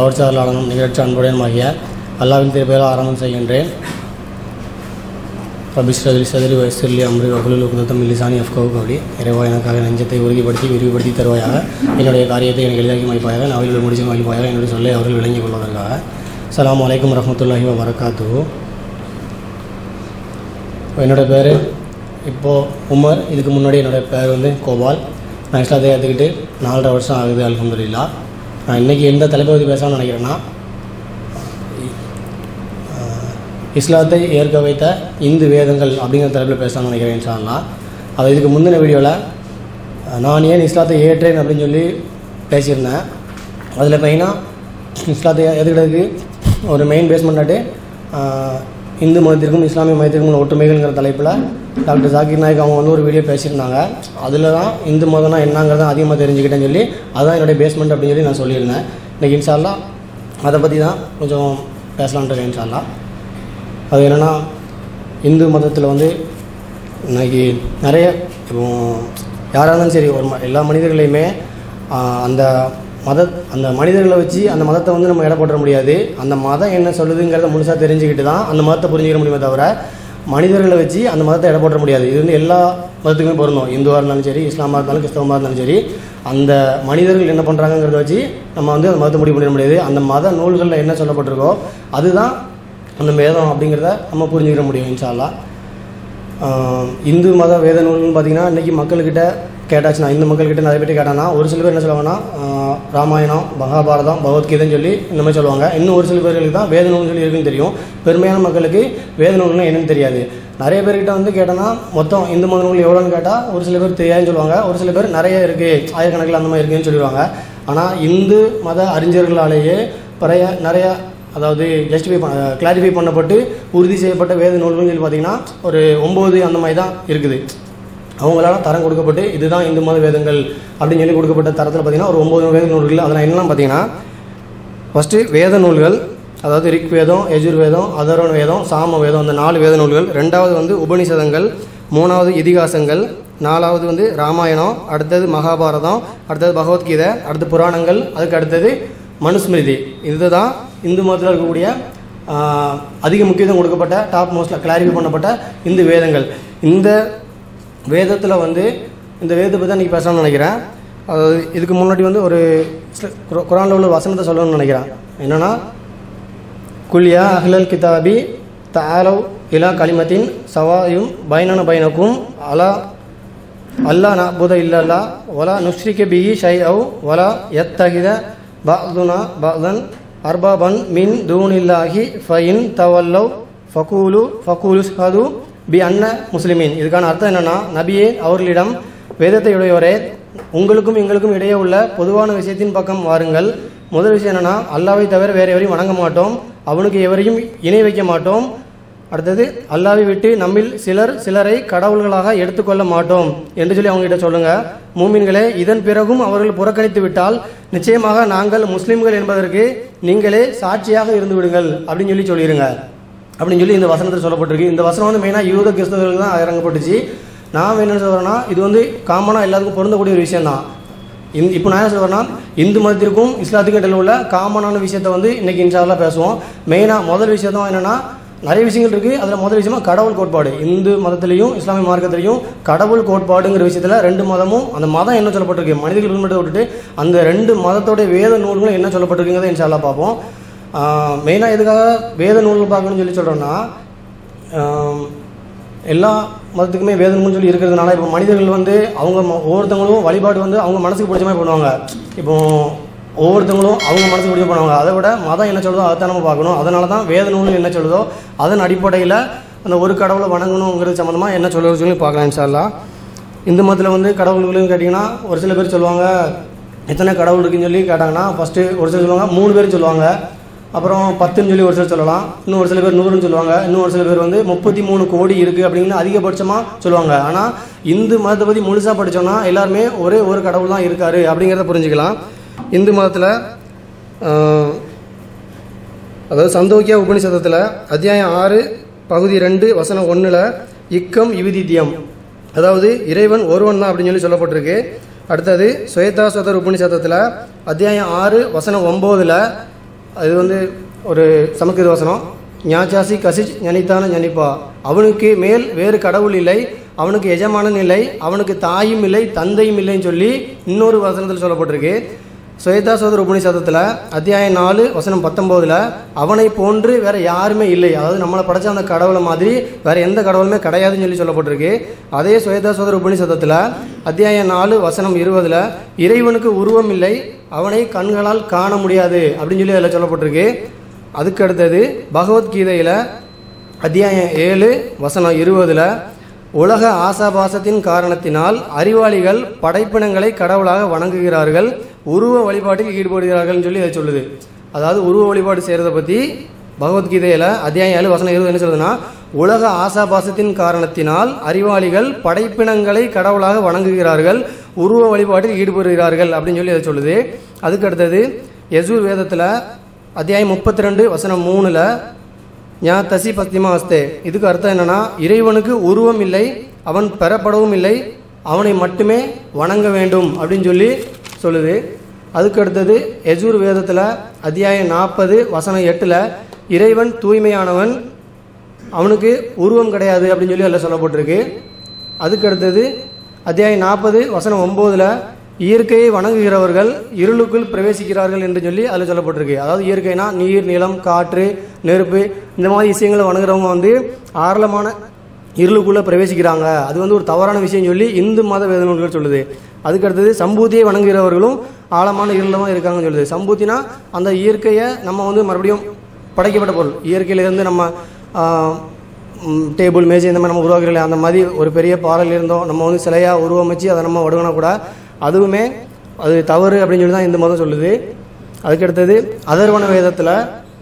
அளவற்சாளர்களும் நிகழ்ச்சி அன்புடையனுமாகிய அல்லாவின் திருப்பெயரால் ஆரம்பம் செய்கின்றேன் ரபிஸ்ரதி சதுரி வயசிலி அம்ரி வகுலில் உகுதத்தம் லிசானி அஃப்கவு கவுடி இறைவா எனக்காக நெஞ்சத்தை உறுதிப்படுத்தி விரிவுபடுத்தி தருவாயாக என்னுடைய காரியத்தை எனக்கு எளிதாக்கி மதிப்பாயாக நவலில் முடிச்சு மதிப்பாயாக என்னுடைய சொல்லை அவர்கள் விளங்கிக் கொள்வதற்காக அஸ்ஸலாமு அலைக்கும் வரஹ்மத்துல்லாஹி வ வரகாத்துஹு என்னோட பேர் இப்போது உமர் இதுக்கு முன்னாடி என்னோடய பேர் வந்து கோபால் நான் இஸ்லாத்தை ஏற்றுக்கிட்டு நாலரை வருஷம் ஆகுது அல்ஹம்துலில்லா நான் இன்றைக்கி எந்த தலைப்பை பற்றி பேசலாம்னு நினைக்கிறேன்னா அஹ், இஸ்லாத்தை ஏற்க வைத்த இந்து வேதங்கள் அப்படிங்கிற தலைப்பில் பேசலாம்னு நினைக்கிறேன் இன்ஷா அல்லாஹ் அது இதுக்கு முந்தின வீடியோவில் நான் ஏன் இஸ்லாத்தை ஏற்றேன் அப்படின்னு சொல்லி பேசியிருந்தேன் அதில் மெயினாக இஸ்லாத்தை ஏற்றுக்கிறதுக்கு ஒரு மெயின் பேஸ்மெண்ட்டாட்டு இந்து மதத்திற்கும் இஸ்லாமிய மதத்திற்கும் உள்ள ஒற்றுமைகள்ங்கிற தலைப்பில் டாக்டர் ஜாக்கிர் நாயக் அவங்க வந்து ஒரு வீடியோ பேசியிருந்தாங்க அதில் தான் இந்து மதம்னா என்னங்கிறத அதிகமாக தெரிஞ்சுக்கிட்டேன்னு சொல்லி அதுதான் என்னுடைய பேஸ்மெண்ட் அப்படின்னு சொல்லி நான் சொல்லியிருந்தேன் இன்றைக்கி இன்ஷால்லா அதை பற்றி தான் கொஞ்சம் பேசலான்ட்டு இன்ஷால்லா அது என்னென்னா இந்து மதத்தில் வந்து இன்னைக்கு நிறைய இப்போ யாராக இருந்தாலும் சரி ஒரு ம- எல்லா மனிதர்களையுமே ஆஹ், அந்த மத அந்த மனிதர்களை வச்சு அந்த மதத்தை வந்து நம்ம எடை போட்டுற முடியாது அந்த மதம் என்ன சொல்லுதுங்கிறத முழுசாக தெரிஞ்சுக்கிட்டு தான் அந்த மதத்தை புரிஞ்சுக்கிற முடியுமே தவிர மனிதர்களை வச்சு அந்த மதத்தை எடை போட்டுற முடியாது இது வந்து எல்லா மதத்துக்குமே பொருந்தும் இந்துவாக இருந்தாலும் சரி இஸ்லாமாக இருந்தாலும் கிறிஸ்தவமாக இருந்தாலும் சரி அந்த மனிதர்கள் என்ன பண்ணுறாங்கிறத வச்சு நம்ம வந்து அந்த மதத்தை முடிவு பண்ணிட முடியாது அந்த மத நூல்களில் என்ன சொல்லப்பட்டிருக்கோ அதுதான் அந்த வேதம் அப்படிங்கிறத நம்ம புரிஞ்சுக்கிற முடியும் இன்ஷா அல்லாஹ் ஆஹ் இந்து மத வேத நூல்னு பார்த்தீங்கன்னா இன்றைக்கி மக்கள்கிட்ட கேட்டாச்சுன்னா இந்து மக்கள்கிட்ட நிறைய பேர் கேட்டாங்கன்னா ஒரு சில பேர் என்ன சொல்லுவாங்கன்னா ஆஹ் ராமாயணம் மகாபாரதம் பகவத்கீதைன்னு சொல்லி இந்த மாதிரி சொல்லுவாங்க இன்னும் ஒரு சில பேர்களுக்கு தான் வேத நூல்னு சொல்லி இருக்குன்னு தெரியும் பெருமையான மக்களுக்கு வேத நூல்னா என்னன்னு தெரியாது நிறைய பேர்கிட்ட வந்து கேட்டோன்னா மொத்தம் இந்து மத நூல் எவ்வளோன்னு கேட்டால் ஒரு சில பேர் தெரியாதுன்னு சொல்லுவாங்க ஒரு சில பேர் நிறைய இருக்குது ஆயிரக்கணக்கில் அந்த மாதிரி இருக்குன்னு சொல்லிடுவாங்க ஆனால் இந்து மத அறிஞர்களாலேயே நிறைய நிறைய அதாவது ஜஸ்டிஃபை பண்ண கிளாரிஃபை பண்ணப்பட்டு உறுதி செய்யப்பட்ட வேத நூல்கள்னு சொல்லி பார்த்தீங்கன்னா ஒரு ஒம்பது அந்த மாதிரி தான் இருக்குது அவங்களால தரம் கொடுக்கப்பட்டு இதுதான் இந்து மத வேதங்கள் அப்படின்னு சொல்லி கொடுக்கப்பட்ட தரத்தில் பார்த்தீங்கன்னா ஒரு ஒம்பது வேத நூல்கள் அதில் என்னெல்லாம் பார்த்தீங்கன்னா ஃபஸ்ட்டு வேத நூல்கள் அதாவது ரிக் வேதம் யஜுர் வேதம் அதர்வண வேதம் சாம வேதம் அந்த நாலு வேத நூல்கள் ரெண்டாவது வந்து உபனிஷதங்கள் மூணாவது இதிகாசங்கள் நாலாவது வந்து ராமாயணம் அடுத்தது மகாபாரதம் அடுத்தது பகவத்கீதை அடுத்து புராணங்கள் அதுக்கு அடுத்தது மனுஸ்மிருதி இதுதான் இந்து மதத்தில் இருக்கக்கூடிய ஆஹ், அதிக முக்கியத்துவம் கொடுக்கப்பட்ட டாப் மோஸ்ட்டில் கிளாரிஃபை பண்ணப்பட்ட இந்து வேதங்கள் இந்த வேதத்தில் வந்து இந்த வேதத்தை பற்றி தான் இன்றைக்கி பேசலாம்னு நினைக்கிறேன் அதாவது இதுக்கு முன்னாடி வந்து ஒரு குர- குரான்ல உள்ள வசனத்தை சொல்லணும்னு நினைக்கிறேன் என்னன்னா குல்யா அஹ்லல் கிதாபி தாலவ் இலா கலிமத்தின் சவாயும் பைனன பைனக்கும் அலா அல்லா நபுத இல்லல்லா வலா நுஷ்ரிக்க பிஹி ஷை அவு வலா எத்தகித பஅதுனா பஅதன் அர்பாபன் மின் தூனில்லாஹி ஃபைன் தவல்லவ் ஃபகூலு ஃபகூலு ஷஹது பி அன்ன முஸ்லிமீன் இதுக்கான அர்த்தம் என்னன்னா நபியே அவர்களிடம் வேதத்தை உடையவரே உங்களுக்கும் எங்களுக்கும் இடையே உள்ள பொதுவான விஷயத்தின் பக்கம் வாருங்கள் முதல் விஷயம் என்னன்னா அல்லாவை தவிர வேற எவரையும் வணங்க மாட்டோம் அவனுக்கு எவரையும் இணை வைக்க மாட்டோம் அடுத்தது அல்லாவை விட்டு நம்மில் சிலர் சிலரை கடவுள்களாக எடுத்துக்கொள்ள மாட்டோம் என்று சொல்லி அவங்க கிட்ட சொல்லுங்க மூமின்களே இதன் பிறகும் அவர்கள் புறக்கணித்து விட்டால் நிச்சயமாக நாங்கள் முஸ்லிம்கள் என்பதற்கு நீங்களே சாட்சியாக இருந்து விடுங்கள் அப்படின்னு சொல்லி சொல்லிடுங்க அப்படின்னு சொல்லி இந்த வசனத்தில் சொல்லப்பட்டிருக்கு இந்த வசனம் வந்து மெயினாக யூத கிறிஸ்தவர்களுக்கு தான் இறங்கப்பட்டுச்சு நான் என்ன சொல்கிறேன்னா இது வந்து காமனாக எல்லாத்துக்கும் பொருந்தக்கூடிய ஒரு விஷயம் தான் இந்த இப்போ நான் என்ன சொல்கிறேன்னா இந்து மதத்திற்கும் இஸ்லாத்துக்கும் இடையில உள்ள காமனான விஷயத்தை வந்து இன்னைக்கு இன்ஷால்லாம் பேசுவோம் மெயினாக முதல் விஷயம் தான் என்னென்னா நிறைய விஷயங்கள் இருக்குது அதில் முதல் விஷயமா கடவுள் கோட்பாடு இந்து மதத்திலையும் இஸ்லாமிய மார்க்கத்திலையும் கடவுள் கோட்பாடுங்கிற விஷயத்தில் ரெண்டு மதமும் அந்த மதம் என்ன சொல்லப்பட்டிருக்கு மனிதர்கள் உரிமையை விட்டுட்டு அந்த ரெண்டு மதத்தோட வேத நூல்களும் என்ன சொல்லப்பட்டிருக்குங்கிறத இன்ஷால்லா பார்ப்போம் மெயினாக எதுக்காக வேத நூல்கள் பார்க்கணும்னு சொல்லி சொல்கிறோன்னா ஆம், எல்லா மதத்துக்குமே வேதம்னு சொல்லி இருக்கிறதுனால இப்போ மனிதர்கள் வந்து அவங்க ம- ஒவ்வொருத்தவங்களும் வழிபாடு வந்து அவங்க மனசுக்கு பிடிச்ச மாதிரி பண்ணுவாங்க இப்போ ஒவ்வொருத்தவங்களும் அவங்க மனசுக்கு பிடிச்ச பண்ணுவாங்க அதை விட மதம் என்ன சொல்லுதோ அதை தான் நம்ம பார்க்கணும் அதனால தான் வேத நூல் என்ன சொல்லுதோ அதன் அடிப்படையில் அந்த ஒரு கடவுளை வணங்கணுங்கிறது சம்மந்தமாக என்ன சொல்லுறது சொல்லி பார்க்கலாம் இன்ஷால்லா இந்து மதத்தில் வந்து கடவுள்களும் கேட்டிங்கன்னா ஒரு சில பேர் சொல்லுவாங்க எத்தனை கடவுள் இருக்குன்னு சொல்லி கேட்டாங்கன்னா ஃபஸ்ட்டு ஒரு சிலர் சொல்லுவாங்க மூணு பேர் சொல்லுவாங்க அப்புறம் பத்துன்னு சொல்லி ஒரு சிலர் சொல்லலாம் இன்னும் ஒரு சில பேர் நூறுன்னு சொல்லுவாங்க இன்னும் ஒரு சில பேர் வந்து முப்பத்தி மூணு கோடி இருக்குது அப்படின்னு அதிகபட்சமாக சொல்லுவாங்க ஆனால் இந்து மதத்தை பற்றி முழுசாக படித்தோம்னா எல்லாருமே ஒரே ஒரு கடவுள் தான் இருக்காரு அப்படிங்கிறத புரிஞ்சுக்கலாம் இந்து மதத்தில் அதாவது சந்தோக்கியா உபனிஷதத்தில் அத்தியாயம் ஆறு பகுதி ரெண்டு வசனம் ஒன்றில் இக்கம் இவிதித்தியம் அதாவது இறைவன் ஒருவன் தான் அப்படின்னு சொல்லி சொல்லப்பட்டிருக்கு அடுத்தது சுயதாசதர் உபனிஷதத்தில் அத்தியாயம் ஆறு வசனம் ஒம்போதில் அது வந்து ஒரு சமஸ்கிருத வசனம் ஞாச்சாசி கசிச் ஞனித்தான ஞனிப்பா அவனுக்கு மேல் வேறு கடவுள் இல்லை அவனுக்கு எஜமானன் இல்லை அவனுக்கு தாயும் இல்லை தந்தையும் இல்லைன்னு சொல்லி இன்னொரு வசனத்தில் சொல்லப்பட்டிருக்கு சுவேதா சோதர உபனிஷதத்தில் அத்தியாயம் நாலு வசனம் பத்தொம்போதில் அவனை போன்று வேற யாருமே இல்லை அதாவது நம்மளை படைச்ச அந்த கடவுளை மாதிரி வேற எந்த கடவுளுமே கிடையாதுன்னு சொல்லி சொல்லப்பட்டிருக்கு அதே சுவேதா சோதர உபனிஷதத்தில் அத்தியாயம் நாலு வசனம் இருபதில் இறைவனுக்கு உருவம் இல்லை அவனை கண்களால் காண முடியாது அப்படின்னு சொல்லி அதில் சொல்லப்பட்டிருக்கு அதுக்கு அடுத்தது பகவத்கீதையில் அத்தியாயம் ஏழு வசனம் இருபதில் உலக ஆசாபாசத்தின் காரணத்தினால் அறிவாளிகள் படைப்பினங்களை கடவுளாக வணங்குகிறார்கள் உருவ வழிபாட்டில் ஈடுபடுகிறார்கள்னு சொல்லி அதை சொல்லுது அதாவது உருவ வழிபாடு செய்கிறத பற்றி பகவத்கீதையில் அத்தியாயம் ஏழு வசனம் இருபது என்ன சொல்லுதுன்னா உலக ஆசாபாசத்தின் காரணத்தினால் அறிவாளிகள் படைப்பினங்களை கடவுளாக வணங்குகிறார்கள் உருவ வழிபாட்டில் ஈடுபடுகிறார்கள் அப்படின்னு சொல்லி அதை சொல்லுது அதுக்கு அடுத்தது யசூர் வேதத்தில் அத்தியாயம் முப்பத்தி ரெண்டு வசனம் மூணில் ஞா தசி பஸ்திமா அஸ்தே இதுக்கு அர்த்தம் என்னன்னா இறைவனுக்கு உருவம் இல்லை அவன் பெறப்படவும் இல்லை அவனை மட்டுமே வணங்க வேண்டும் அப்படின்னு சொல்லி சொல்லுது அதுக்கு அடுத்தது எஜூர் வேதத்தில் அத்தியாயம் நாற்பது வசனம் எட்டில் இறைவன் தூய்மையானவன் அவனுக்கு உருவம் கிடையாது அப்படின்னு சொல்லி அதில் சொல்லப்பட்டிருக்கு அதுக்கு அடுத்தது அத்தியாயம் நாற்பது வசனம் ஒம்போதில் இயற்கையை வணங்குகிறவர்கள் இருளுக்குள் பிரவேசிக்கிறார்கள் என்று சொல்லி அதில் சொல்லப்பட்டிருக்கு அதாவது இயற்கைனா நீர் நிலம் காற்று நெருப்பு இந்த மாதிரி விஷயங்களை வணங்குறவங்க வந்து ஆரளமான இருளுக்குள்ளே பிரவேசிக்கிறாங்க அது வந்து ஒரு தவறான விஷயம் சொல்லி இந்து மத வேத நூல்கள் சொல்லுது அதுக்கு அடுத்தது சம்பூத்தியை வணங்குகிறவர்களும் ஆழமான இருளமாக இருக்காங்கன்னு சொல்லுது சம்பூத்தினா அந்த இயற்கையை நம்ம வந்து மறுபடியும் படைக்கப்பட்ட பொருள் இயற்கையிலேருந்து நம்ம ஆஹ், ம், டேபிள் மேஜை இந்த மாதிரி நம்ம உருவாக்குறோம் அந்த மாதிரி ஒரு பெரிய பாறையில் இருந்தோம் நம்ம வந்து சிலையாக உருவமைச்சு அதை நம்ம வடுங்கினா கூட அதுவுமே அது தவறு அப்படின்னு சொல்லி தான் இந்த மதம் சொல்லுது அதுக்கடுத்தது அதர்வன வேதத்தில்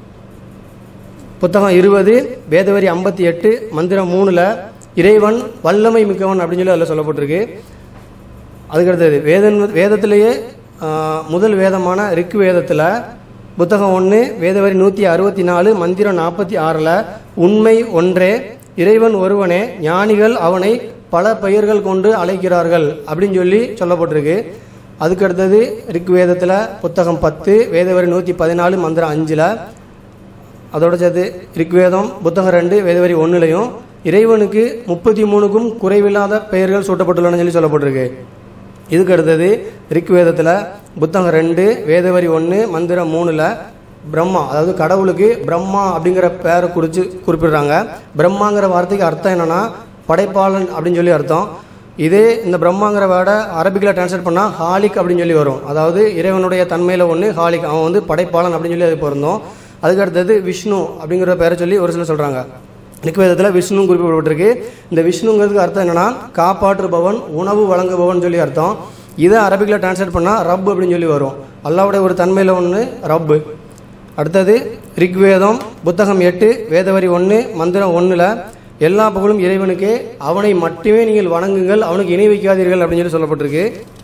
புத்தகம் இருபது வேதவரி ஐம்பத்தி எட்டு மந்திரம் மூணில் இறைவன் வல்லமை மிக்கவன் அப்படின்னு சொல்லி அதில் சொல்லப்பட்டிருக்கு அதுக்கடுத்தது வேதன் வேதத்திலேயே ஆ, முதல் வேதமான ரிக் வேதத்தில் புத்தகம் ஒன்று வேதவரி நூற்றி அறுபத்தி நாலு மந்திரம் நாற்பத்தி ஆறில் உண்மை ஒன்றே இறைவன் ஒருவனே ஞானிகள் அவனை பல பெயர்கள் கொண்டு அழைக்கிறார்கள் அப்படின்னு சொல்லி சொல்லப்பட்டிருக்கு அதுக்கடுத்தது ரிக் வேதத்தில் புத்தகம் பத்து வேதவரி நூற்றி பதினாலு மந்திரம் அஞ்சில் அதோட சேர்த்து ரிக்வேதம் புத்தகம் ரெண்டு வேதவரி ஒன்றுலையும் இறைவனுக்கு முப்பத்தி மூணுக்கும் குறைவில்லாத பெயர்கள் சூட்டப்பட்டுள்ளன சொல்லி சொல்லப்பட்டிருக்கு இதுக்கு அடுத்தது ரிக்வேதத்தில் புத்தகம் ரெண்டு வேதவரி ஒன்று மந்திரம் மூணில் பிரம்மா அதாவது கடவுளுக்கு பிரம்மா அப்படிங்கிற பேரை குறித்து குறிப்பிடுறாங்க பிரம்மாங்கிற வார்த்தைக்கு அர்த்தம் என்னன்னா படைப்பாளன் அப்படின்னு சொல்லி அர்த்தம் இதே இந்த பிரம்மாங்கிற வேர்டை அரபிக்கில் டிரான்ஸ்லேட் பண்ணால் ஹாலிக் அப்படின்னு சொல்லி வரும் அதாவது இறைவனுடைய தன்மையில் ஒன்று ஹாலிக் அவன் வந்து படைப்பாளன் அப்படின்னு சொல்லி அது பொருந்தோம் அதுக்கு அடுத்தது விஷ்ணு அப்படிங்கிற பேரை சொல்லி ஒரு சிலர் சொல்கிறாங்க ரிக்வேதத்தில் விஷ்ணு குறிப்பிடப்பட்டிருக்கு இந்த விஷ்ணுங்கிறதுக்கு அர்த்தம் என்னன்னா காப்பாற்றுபவன் உணவு வழங்குபவன் சொல்லி அர்த்தம் இதை அரபிக்கில் டிரான்ஸ்லேட் பண்ணால் ரப் அப்படின்னு சொல்லி வரும் அல்லாவுடைய ஒரு தன்மையில் ஒன்று ரப்பு அடுத்தது ரிக்வேதம் புத்தகம் எட்டு வேதவரி ஒன்று மந்திரம் ஒன்றில் எல்லா புகழும் இறைவனுக்கே அவனை மட்டுமே நீங்கள் வணங்குங்கள் அவனுக்கு இணை வைக்காதீர்கள் அப்படின்னு சொல்லி சொல்லப்பட்டிருக்கு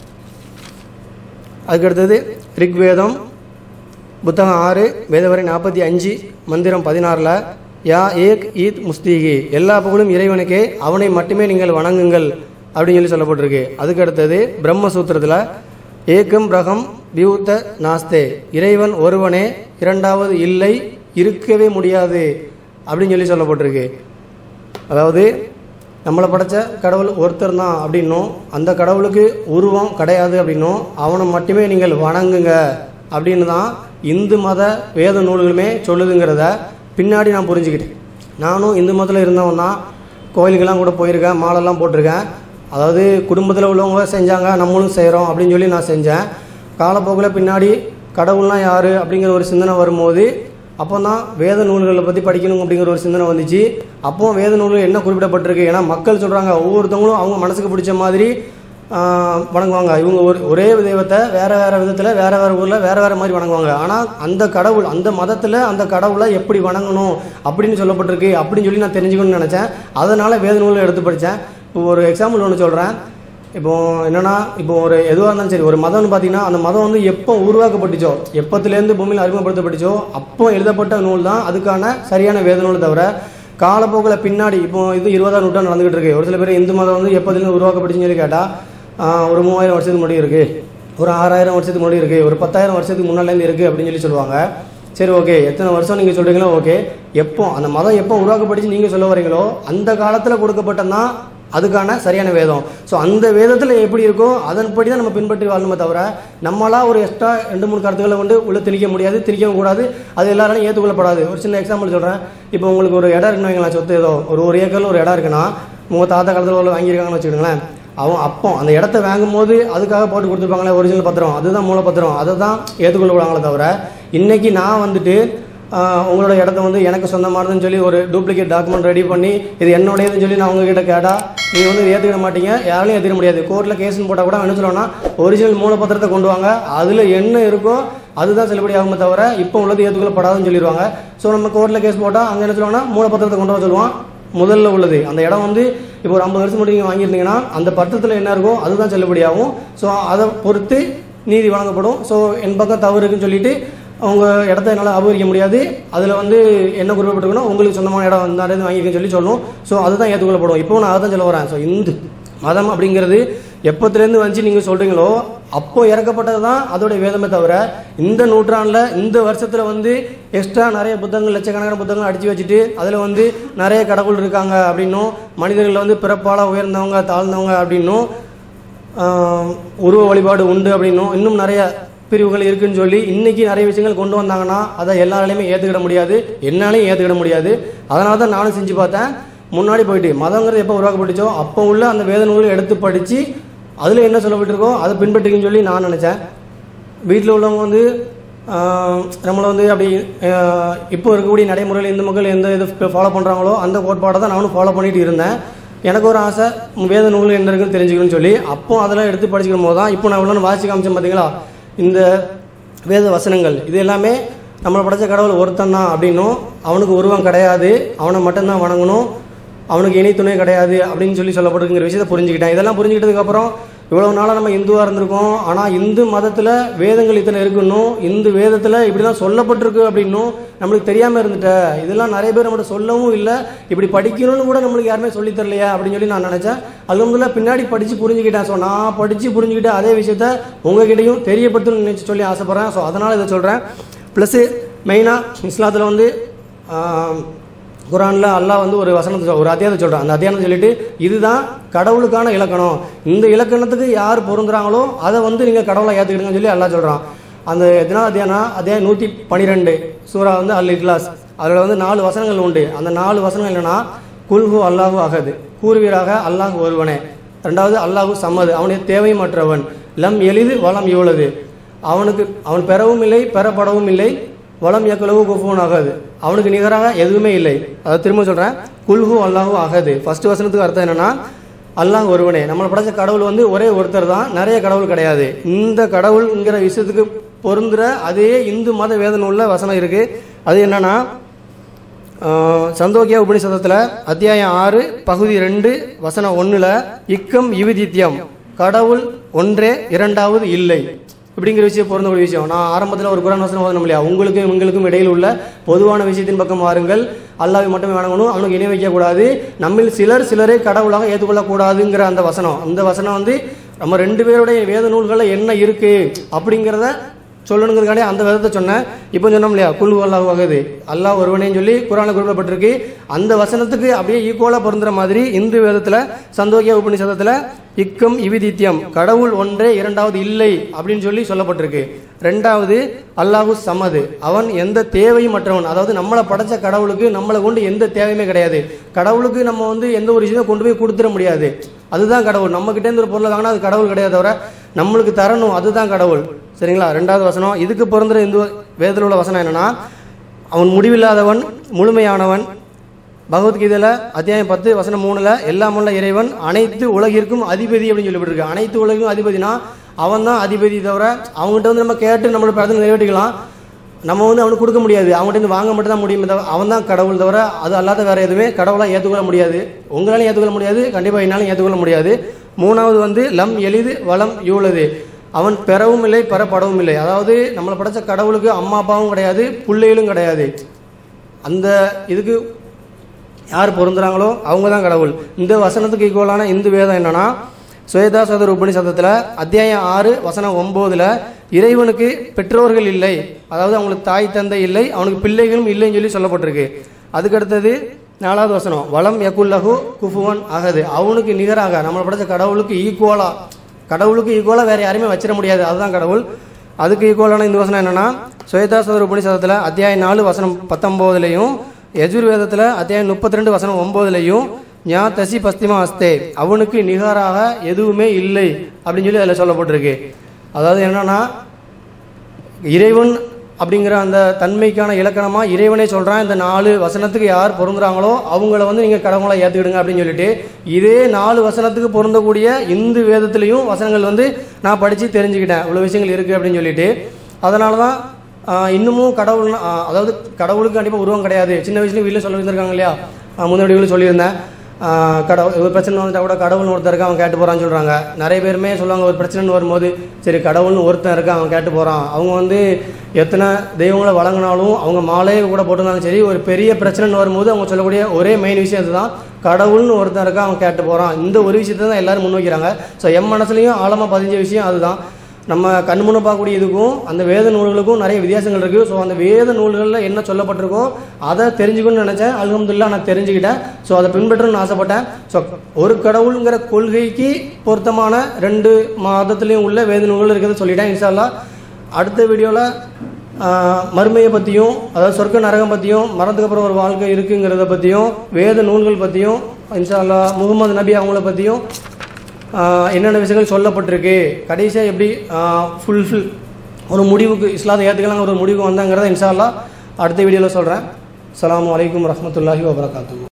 அதுக்கடுத்தது ரிக்வேதம் புத்தகம் ஆறு வேதவரை நாற்பத்தி அஞ்சு மந்திரம் பதினாறில் யா ஏக் ஈத் முஸ்தீகி எல்லா புகழும் இறைவனுக்கே அவனை மட்டுமே நீங்கள் வணங்குங்கள் அப்படின்னு சொல்லி சொல்லப்பட்டிருக்கு அதுக்கு அடுத்தது பிரம்மசூத்திரத்தில் ஏகம் பிரகம் வியூத்த நாஸ்தே இறைவன் ஒருவனே இரண்டாவது இல்லை இருக்கவே முடியாது அப்படின்னு சொல்லி சொல்லப்பட்டிருக்கு அதாவது நம்மளை படைச்ச கடவுள் ஒருத்தர் தான் அப்படின்னும் அந்த கடவுளுக்கு உருவம் கிடையாது அப்படின்னும் அவனை மட்டுமே நீங்கள் வணங்குங்க அப்படின்னு தான் இந்து மத வேத நூல்களுமே சொல்லுதுங்கிறத பின்னாடி நான் புரிஞ்சுக்கிட்டேன் நானும் இந்து மதத்தில் இருந்தவன் தான் கோயிலுக்கெல்லாம் கூட போயிருக்கேன் மாலைலாம் போட்டிருக்கேன் அதாவது குடும்பத்தில் உள்ளவங்க செஞ்சாங்க நம்மளும் செய்கிறோம் அப்படின்னு சொல்லி நான் செஞ்சேன் காலப்போக்கில் பின்னாடி கடவுள்லாம் யார் அப்படிங்கிற ஒரு சிந்தனை வரும்போது அப்போ தான் வேத நூல்களை பற்றி படிக்கணும் அப்படிங்கிற ஒரு சிந்தனை வந்துச்சு அப்போ வேத நூல்கள் என்ன குறிப்பிடப்பட்டிருக்கு ஏன்னா மக்கள் சொல்கிறாங்க ஒவ்வொருத்தவங்களும் அவங்க மனசுக்கு பிடிச்ச மாதிரி ஆஹ், வணங்குவாங்க இவங்க ஒரு ஒரே தெய்வத்தை வேற வேற விதத்தில் வேற வேற ஊரில் வேற வேற மாதிரி வணங்குவாங்க ஆனால் அந்த கடவுள் அந்த மதத்தில் அந்த கடவுளை எப்படி வணங்கணும் அப்படின்னு சொல்லப்பட்டிருக்கு அப்படின்னு சொல்லி நான் தெரிஞ்சுக்கணும்னு நினச்சேன் அதனால் வேத நூல்களை எடுத்து படித்தேன் இப்போ ஒரு எக்ஸாம்பிள் ஒன்று சொல்கிறேன் இப்போ என்னன்னா இப்போ ஒரு எதுவாக இருந்தாலும் சரி ஒரு மதம்னு பார்த்தீங்கன்னா அந்த மதம் வந்து எப்போ உருவாக்கப்பட்டுச்சோ எப்பத்துலேருந்து பூமியில் அறிமுகப்படுத்தப்பட்டுச்சோ அப்போ எழுதப்பட்ட நூல் தான் அதுக்கான சரியான வேத நூல் தவிர காலப்போக்கில் பின்னாடி இப்போ இது இருபதாம் நூற்றாண்டு நடந்துகிட்டு இருக்கு ஒரு சில பேர் இந்து மதம் வந்து எப்போதுலேருந்து உருவாக்கப்பட்டுச்சுன்னு சொல்லி கேட்டால் ஒரு மூவாயிரம் வருஷத்துக்கு முன்னாடி இருக்கு ஒரு ஆறாயிரம் வருஷத்துக்கு முன்னாடி இருக்கு ஒரு பத்தாயிரம் வருஷத்துக்கு முன்னாலேருந்து இருக்கு அப்படின்னு சொல்லி சொல்லுவாங்க சரி ஓகே எத்தனை வருஷம் நீங்கள் சொல்கிறீங்களோ ஓகே எப்போ அந்த மதம் எப்போ உருவாக்கப்பட்டுச்சு நீங்கள் சொல்ல வரீங்களோ அந்த காலத்தில் கொடுக்கப்பட்டதான் அதுக்கான சரியான வேதம் ஸோ அந்த வேதத்தில் எப்படி இருக்கோ அதன்படி தான் நம்ம பின்பற்றி வாழணுமே தவிர நம்மளா ஒரு எக்ஸ்ட்ரா ரெண்டு மூணு கருத்துக்களை வந்து உள்ள திணிக்க முடியாது திணிக்கவும் கூடாது அது எல்லாராலும் ஏற்றுக்கொள்ளப்படாது ஒரு சின்ன எக்ஸாம்பிள் சொல்கிறேன் இப்போ உங்களுக்கு ஒரு இடம் இருக்குன்னு வைங்களேன் சொத்து ஏதோ ஒரு ஒரு ஏக்கரில் ஒரு இடம் இருக்குன்னா உங்கள் தாத்தா காலத்தில் உள்ள வாங்கியிருக்காங்கன்னு வச்சுக்கோங்களேன் அவன் அப்போ அந்த இடத்த வாங்கும்போது அதுக்காக போட்டு கொடுத்துருப்பாங்களே ஒரிஜினல் பத்திரம் அதுதான் மூலப்பத்திரம் அதை தான் ஏற்றுக்கொள்ளுவாங்களே தவிர இன்னைக்கு நான் வந்துட்டு ஆஹ், உங்களோட இடத்த வந்து எனக்கு சொந்தமானதுன்னு சொல்லி ஒரு டூப்ளிகேட் டாக்குமெண்ட் ரெடி பண்ணி இது என்னுடையதுன்னு சொல்லி நான் உங்ககிட்ட கேட்டால் நீங்கள் வந்து இதை ஏற்றுக்கிட மாட்டீங்க யாராலையும் ஏற்றுக்க முடியாது கோர்ட்டில் கேஸ்னு போட்டால் கூட என்ன சொல்லுவாங்கன்னா ஒரிஜினல் மூலப்பத்திரத்தை கொண்டு வாங்க அதில் என்ன இருக்கோ அதுதான் செல்லுபடி ஆகுமே தவிர இப்போ உள்ளது ஏற்றுக்கொள்ளப்படாதுன்னு சொல்லிடுவாங்க ஸோ நம்ம கோர்ட்டில் கேஸ் போட்டால் அங்கே என்ன சொல்லுவாங்கன்னா மூலப்பத்திரத்தை கொண்டு வர சொல்லுவான் முதல்ல உள்ளது அந்த இடம் வந்து இப்போ ஒரு ஐம்பது வருஷம் முன்னாடி நீங்கள் வாங்கியிருந்தீங்கன்னா அந்த பத்திரத்தில் என்ன இருக்கோ அதுதான் செல்லுபடியாகும் ஸோ அதை பொறுத்து நீதி வழங்கப்படும் ஸோ என் பக்கம் தவறு இருக்குன்னு சொல்லிட்டு அவங்க இடத்த என்னால் அபகரிக்க முடியாது அதில் வந்து என்ன குறிப்பிட்டிருக்கணும் உங்களுக்கு சொந்தமான இடம் இந்த இடம் வாங்கியிருக்கேன்னு சொல்லி சொல்லணும் ஸோ அதுதான் ஏற்றுக்கொள்ளப்படும் இப்போ நான் அதான் சொல்ல வரேன் ஸோ இந்து மதம் அப்படிங்கிறது எப்போத்துலேருந்து வந்துச்சு நீங்கள் சொல்கிறீங்களோ அப்போ இறக்கப்பட்டது தான் அதோடைய வேதமே தவிர இந்த நூற்றாண்டில் இந்த வருஷத்தில் வந்து எக்ஸ்ட்ரா நிறைய புத்தகங்கள் லட்சக்கணக்கான புத்தகங்கள் அடித்து வச்சுட்டு அதில் வந்து நிறைய கடவுள் இருக்காங்க அப்படின்னும் மனிதர்கள் வந்து பிறப்பால் உயர்ந்தவங்க தாழ்ந்தவங்க அப்படின்னும் ஆஹ், உருவ வழிபாடு உண்டு அப்படின்னும் இன்னும் நிறைய பிரிவுகள் இருக்குன்னு சொல்லி இன்னைக்கு நிறைய விஷயங்கள் கொண்டு வந்தாங்கன்னா அதை எல்லாராலையுமே ஏற்றுக்கிட முடியாது என்னாலையும் ஏற்றுக்கிட முடியாது அதனால தான் நானும் செஞ்சு பார்த்தேன் முன்னாடி போயிட்டு மதங்கிறது எப்போ உருவாக்கப்பட்டுச்சோ அப்போ உள்ள அந்த வேத நூல்களை எடுத்து படித்து அதில் என்ன சொல்லப்பட்டிருக்கோ அதை பின்பற்றிக்கன்னு சொல்லி நான் நினச்சேன் வீட்டில் உள்ளவங்க வந்து ஆஹ், நம்மளை வந்து அப்படி ஆஹ், இப்போ இருக்கக்கூடிய நடைமுறையில் இந்து மக்கள் எந்த இது ஃபாலோ பண்ணுறாங்களோ அந்த கோட்பாடை தான் நானும் ஃபாலோ பண்ணிட்டு இருந்தேன் எனக்கு ஒரு ஆசை வேத நூல் என்ன இருக்குன்னு தெரிஞ்சுக்கணும்னு சொல்லி அப்போ அதெல்லாம் எடுத்து படிச்சுக்கும் போது தான் இப்போ நான் இவ்வளோ வாசி காமிச்சேன் பார்த்தீங்களா இந்த வேத வசனங்கள் இது எல்லாமே நம்மளை படைச்ச கடவுள் ஒருத்தன் தான் அப்படின்னும் அவனுக்கு உருவம் கிடையாது அவனை மட்டும்தான் வணங்கணும் அவனுக்கு இணை துணை கிடையாது அப்படின்னு சொல்லி சொல்லப்பட்டிருக்கிற விஷயத்தை புரிஞ்சுக்கிட்டேன் இதெல்லாம் புரிஞ்சுக்கிட்டதுக்கப்புறம் இவ்வளவு நாளாக நம்ம இந்துவாக இருந்திருக்கோம் ஆனால் இந்து மதத்தில் வேதங்கள் இத்தனை இருக்குன்னும் இந்து வேதத்தில் இப்படி தான் சொல்லப்பட்டிருக்கு அப்படின்னும் நம்மளுக்கு தெரியாமல் இருந்துட்ட இதெல்லாம் நிறைய பேர் நம்மகிட்ட சொல்லவும் இல்லை இப்படி படிக்கணும்னு கூட நம்மளுக்கு யாருமே சொல்லித் தரலையா அப்படின்னு சொல்லி நான் நினச்சேன் அலுவல பின்னாடி படித்து புரிஞ்சுக்கிட்டேன் ஸோ நான் படித்து புரிஞ்சுக்கிட்டு அதே விஷயத்த உங்ககிட்டயும் தெரியப்படுத்தணும்னு நினச்சி சொல்லி ஆசைப்பட்றேன் ஸோ அதனால் இதை சொல்கிறேன் ப்ளஸ்ஸு மெயினாக இஸ்லாத்தில் வந்து ஆஹ், குரானில் அல்லாஹ் வந்து ஒரு வசனத்தை சொல்- ஒரு அத்தியாயத்தை சொல்கிறான் அந்த அத்தியாயத்தை சொல்லிட்டு இதுதான் கடவுளுக்கான இலக்கணம் இந்த இலக்கணத்துக்கு யார் பொருந்துறாங்களோ அதை வந்து நீங்கள் கடவுளை ஏற்றுக்கிடுங்கன்னு சொல்லி அல்லாஹ் சொல்கிறான் அந்த எத்தனா அத்தியாயம் அத்தியாயம் நூற்றி பன்னிரெண்டு சூரா வந்து அல் இக்லாஸ் அதில் வந்து நாலு வசனங்கள் உண்டு அந்த நாலு வசனங்கள் என்னன்னா குல்ஹு அல்லாஹு அகது கூறுவீராக அல்லாஹ் ஒருவனே ரெண்டாவது அல்லாஹு சம்மது அவனுடைய தேவையற்றவன் லம் எளிது வளம் இவ்வளவு அவனுக்கு அவன் பெறவும் இல்லை பெறப்படவும் இல்லை வளம் இயக்கலவு குஃபூன் ஆகாது அவனுக்கு நிகராக எதுவுமே இல்லை அதை திரும்ப சொல்கிறேன் குல்ஹு அல்லாஹு ஆகாது ஃபர்ஸ்ட் வசனத்துக்கு அர்த்தம் என்னன்னா அல்லாஹ் ஒருவனே நம்மளை படைச்ச கடவுள் வந்து ஒரே ஒருத்தர் தான் நிறைய கடவுள் கிடையாது இந்த கடவுள்ங்கிற விஷயத்துக்கு பொருந்துற அதே இந்து மத வேத நூலில் வசனம் இருக்கு அது என்னன்னா ஆஹ், சந்தோக்கிய உபனிஷதத்தில் அத்தியாயம் ஆறு பகுதி ரெண்டு வசனம் ஒன்றில் இக்கம் இவிதித்யம் கடவுள் ஒன்றே இரண்டாவது இல்லை இப்படிங்கிற விஷயம் பொருந்தக்கூடிய விஷயம் நான் ஆரம்பத்தில் ஒரு குரான் வசனம் ஓதணும் இல்லையா உங்களுக்கும் எங்களுக்கும் இடையில் உள்ள பொதுவான விஷயத்தின் பக்கம் வாருங்கள் அல்லாவை மட்டுமே வணங்கணும் அவனுக்கு இணை வைக்கக்கூடாது நம்மில் சிலர் சிலரே கடவுளாக ஏற்றுக்கொள்ளக்கூடாதுங்கிற அந்த வசனம் அந்த வசனம் வந்து நம்ம ரெண்டு பேருடைய வேத நூல்களில் என்ன இருக்கு அப்படிங்கிறத சொல்லணுங்கிறதுக்காண்டி அந்த விதத்தை சொன்னேன் இப்போ சொன்னோம் இல்லையா குல் அல்லாஹ் வகுது அல்லாஹ் ஒருவனேன்னு சொல்லி குரானில் குறிப்பிடப்பட்டிருக்கு அந்த வசனத்துக்கு அப்படியே ஈக்குவலாக பொருந்துற மாதிரி இந்து வேதத்தில் சந்தோக்கிய உபநிஷதத்தில் இக்கம் இவிதித்யம் கடவுள் ஒன்றே இரண்டாவது இல்லை அப்படின்னு சொல்லி சொல்லப்பட்டிருக்கு ரெண்டாவது அல்லாஹு சமது அவன் எந்த தேவையும் மற்றவன் அதாவது நம்மளை படைச்ச கடவுளுக்கு நம்மளை கொண்டு எந்த தேவையுமே கிடையாது கடவுளுக்கு நம்ம வந்து எந்த ஒரு விஷயத்தையும் கொண்டு போய் கொடுத்துட முடியாது அதுதான் கடவுள் நம்ம கிட்டே இருந்து ஒரு பொருளை வாங்கினா அது கடவுள் கிடையாது தவிர நம்மளுக்கு தரணும் அதுதான் கடவுள் சரிங்களா ரெண்டாவது வசனம் இதுக்கு பிறந்த இந்து வேதத்தில் உள்ள வசனம் என்னன்னா அவன் முடிவில்லாதவன் முழுமையானவன் பகவத்கீதையில் அத்தியாயம் பத்து வசனம் மூணுல எல்லாம் உள்ள இறைவன் அனைத்து உலகிற்கும் அதிபதி அப்படின்னு சொல்லப்பட்டிருக்கு அனைத்து உலகிற்கும் அதிபதினா அவன் தான் அதிபதி தவிர அவங்ககிட்ட வந்து நம்ம கேட்டு நம்மளோட பிரார்த்தனை நிறைவேற்றிக்கலாம் நம்ம வந்து அவனுக்கு கொடுக்க முடியாது அவங்ககிட்ட இருந்து வாங்க மட்டும் தான் முடியுமே தவிர அவன் தான் கடவுள் தவிர அது அல்லாத வேற எதுவுமே கடவுளாக ஏற்றுக்கொள்ள முடியாது உங்களாலையும் ஏற்றுக்கொள்ள முடியாது கண்டிப்பாக என்னாலும் ஏற்றுக்கொள்ள முடியாது மூணாவது வந்து லம் எளிது வளம் யூழது அவன் பெறவும் இல்லை பெறப்படவும் இல்லை அதாவது நம்மளை படைச்ச கடவுளுக்கு அம்மா அப்பாவும் கிடையாது பிள்ளைகளும் கிடையாது அந்த இதுக்கு யார் பொருந்துறாங்களோ அவங்க தான் கடவுள் இந்த வசனத்துக்கு ஈக்குவலான இந்து வேதம் என்னன்னா சுவேதா சதுர உபனிஷதத்தில் அத்தியாயம் ஆறு வசனம் ஒம்போதில் இறைவனுக்கு பெற்றோர்கள் இல்லை அதாவது அவங்களுக்கு தாய் தந்தை இல்லை அவனுக்கு பிள்ளைகளும் இல்லைன்னு சொல்லி சொல்லப்பட்டிருக்கு அதுக்கடுத்தது நாலாவது வசனம் வளம் யகுல்லஹு குஃபுவன் அகது அவனுக்கு நிகராக நம்மளை படைச்ச கடவுளுக்கு ஈக்குவலாக கடவுளுக்கு ஈக்குவலாக வேறு யாரையுமே வச்சிட முடியாது அதுதான் கடவுள் அதுக்கு ஈக்குவலான இந்த வசனம் என்னன்னா சுவேதா சதுர உபனிஷதத்தில் அத்தியாயம் நாலு வசனம் பத்தொம்போதுலையும் யஜுர்வேதத்தில் அத்தியாயம் முப்பத்தி ரெண்டு வசனம் ஒம்போதுலையும் ஞா தசி பஸ்திமா அஸ்தே அவனுக்கு நிகராக எதுவுமே இல்லை அப்படின்னு சொல்லி அதில் சொல்லப்பட்டிருக்கு அதாவது என்னன்னா இறைவன் அப்படிங்கிற அந்த தன்மைக்கான இலக்கணமாக இறைவனே சொல்கிறான் இந்த நாலு வசனத்துக்கு யார் பொருந்துறாங்களோ அவங்கள வந்து நீங்கள் கடவுளை ஏற்றுக்கிடுங்க அப்படின்னு சொல்லிட்டு இதே நாலு வசனத்துக்கு பொருந்தக்கூடிய இந்து வேதத்துலேயும் வசனங்கள் வந்து நான் படித்து தெரிஞ்சுக்கிட்டேன் இவ்வளோ விஷயங்கள் இருக்குது அப்படின்னு சொல்லிட்டு அதனால தான் ஆஹ், இன்னமும் கடவுள் ஆஹ், அதாவது கடவுளுக்கு கண்டிப்பாக உருவம் கிடையாது சின்ன வயசுல வீட்டில் சொல்ல இருந்திருக்காங்க இல்லையா ஆஹ், முன்னாடி வீட்டில் சொல்லியிருந்தேன் ஆஹ் கடவுள் ஒரு பிரச்சனை வந்துட்டா கூட கடவுள்னு ஒருத்தர் இருக்கான் அவன் கேட்டு போகிறான்னு சொல்கிறாங்க நிறைய பேருமே சொல்லுவாங்க ஒரு பிரச்சனைன்னு வரும்போது சரி கடவுள்னு ஒருத்தன் இருக்கான் அவன் கேட்டு போகிறான் அவங்க வந்து எத்தனை தெய்வங்களை வழங்கினாலும் அவங்க மாலையை கூட போட்டிருந்தாலும் சரி ஒரு பெரிய பிரச்சனைன்னு வரும்போது அவங்க சொல்லக்கூடிய ஒரே மெயின் விஷயம் இதுதான் கடவுள்னு ஒருத்தன் இருக்கான் அவன் கேட்டு போகிறான் இந்த ஒரு விஷயத்தை தான் எல்லாரும் முன்வைக்கிறாங்க ஸோ என் மனசுலையும் ஆழமாக பதிஞ்ச விஷயம் அதுதான் நம்ம கண் முன்ன பார்க்கக்கூடிய இதுக்கும் அந்த வேத நூல்களுக்கும் நிறைய வித்தியாசங்கள் இருக்குது ஸோ அந்த வேத நூல்களில் என்ன சொல்லப்பட்டிருக்கோ அதை தெரிஞ்சுக்கணும்னு நினச்சேன் அல்ஹம்துலில்லாஹ் நான் தெரிஞ்சுக்கிட்டேன் ஸோ அதை பின்பற்றணும்னு ஆசைப்பட்டேன் ஸோ ஒரு கடவுளுங்கிற கொள்கைக்கு பொருத்தமான ரெண்டு மதத்துலேயும் உள்ள வேத நூல்கள் இருக்கிறது சொல்லிட்டேன் இன்ஷா அல்லாஹ் அடுத்த வீடியோவில் மறுமையை பற்றியும் அதாவது சொர்க்க நரகம் பற்றியும் மரணத்துக்கு அப்புறம் ஒரு வாழ்க்கை இருக்குங்கிறத பற்றியும் வேத நூல்கள் பற்றியும் இன்ஷா அல்லாஹ் முகமது நபி அவங்கள பற்றியும் ஆஹ் என்னென்ன விஷயங்கள் சொல்லப்பட்டிருக்கு கடைசியாக எப்படி ஃபுல்ஃபில் ஒரு முடிவுக்கு இஸ்லாத்தை ஏற்றுக்கலாங்கிற ஒரு முடிவுக்கு வந்தாங்கிறத இன்ஷா அல்லாஹ் அடுத்த வீடியோவில் சொல்கிறேன் அஸ்ஸலாமு அலைக்கும் வரஹ்மத்துல்லாஹி வபரகாத்துஹு